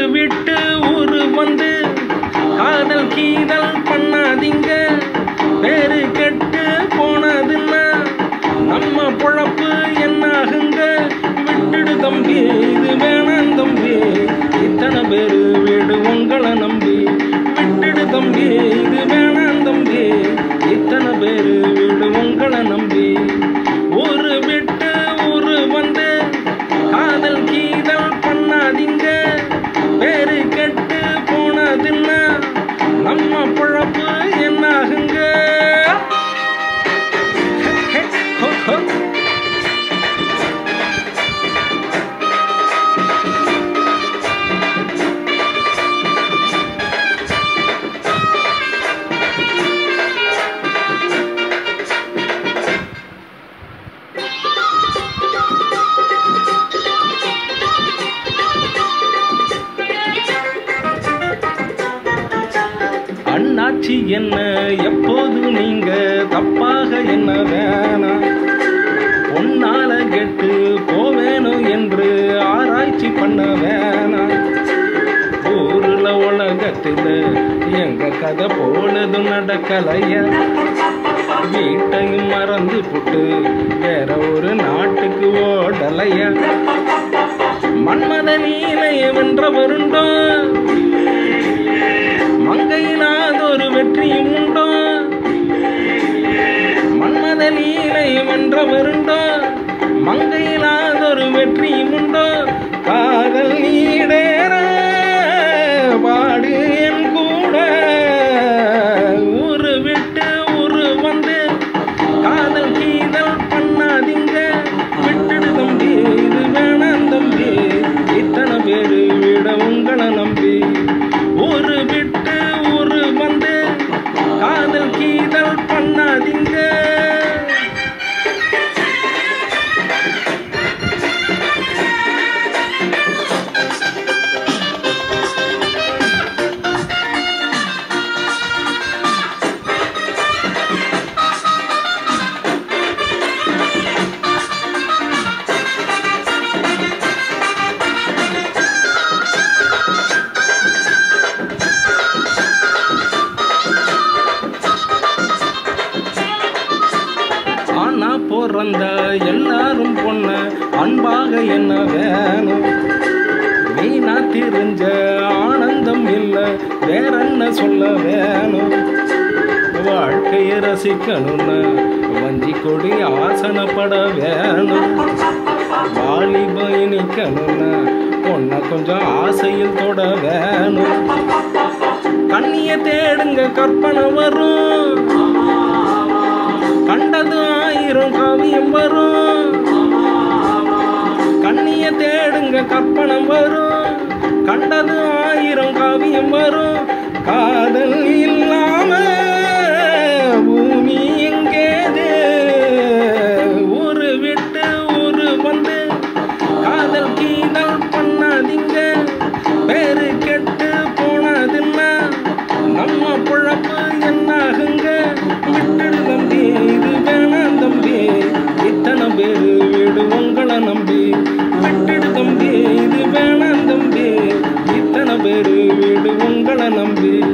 விட்டு ஊரு வந்து காதல் கீதல் பண்ணாதீங்க பேரு கெட்டு போனதுன்னா நம்ம பொழப்பு என்னாகுங்க விட்டுடு தம்பி இது வேணாம் தம்பி இத்தனை பேரு வீடு உங்களை நம்பி விட்டுடு தம்பி இது வேணாம் தம்பி இத்தனை பேரு வீடு உங்களை நம்பி ஊரு விட்டு ஊரு வந்து காதல் கீதல் பண்ணாதீங்க பேரு கெட்டு போனதுன்னா நம்ம பொழப்பு என்னாகுங்க ஹே, ஹோ, ஹோ. அண்ணாச்சி என்ன எப்போது நீங்க தப்பாக என்ன வேணாம் உன்னால கெட்டு போவேணும் என்று ஆராய்ச்சி பண்ண வேணாம் ஊருல உலகத்துல எங்க கதை போனது நடக்கலைய வீட்டையும் மறந்து புட்டு வேற ஒரு நாட்டுக்கு ஓடலைய மன்மத நீலைய வென்ற வருண்டோ மங்கையிலாதொரு வெற்றியும் உண்டோ மன்மத லீலை வென்ற வருண்டோ மங்கையிலாதொரு வெற்றியும் உண்டோ காதல் நீடேற பாடு என் கூட ஊரு விட்டு ஊரு வந்து காதல் கீதல் பண்ணாதீங்க விட்டுடு தம்பி இது வேணாம் தம்பி இத்தனை பேரு விட உங்களை நம்பி ஊரு விட்டு ஊரு வந்து காதல் கீதல் பண்ணாதீங்க ஆனா பிறந்த எல்லாரும் பொண்ண அன்பாக என்ன வேணும் வீணா தெரிஞ்ச ஆனந்தம் இல்ல வேற என்ன சொல்ல வேணும் வாழ்க்கையை ரசிக்கணும்னு வஞ்சி கொடி ஆசனப்பட வேணும் வாலிபம் இனிக்கணும்னு பொண்ணை கொஞ்சம் ஆசையில் தொட வேணும் கண்ணிய தேடுங்க கற்பனை வரும் கண்டது ஆயிரம் காவியம் வரும் கண்ணிய தேடுங்க கற்பனை வரும் கண்டது ஆயிரம் காவியம் வரும் காதல் இல்லாம பூமி எங்கேது ஊரு விட்டு ஊரு வந்து காதல் கீதல் பண்ணாதீங்க பேரு கெட்டு போனதுன்னா நம்ம பொழப்பு என்னாகுங்க விட்டுடு தம்பி இது வேணாம் தம்பி இத்தனை பேரு வீடு உங்களை நம்பி விட்டுடு தம்பி இது வேணாம் தம்பி இத்தனை பேரு வீடு உங்களை நம்பி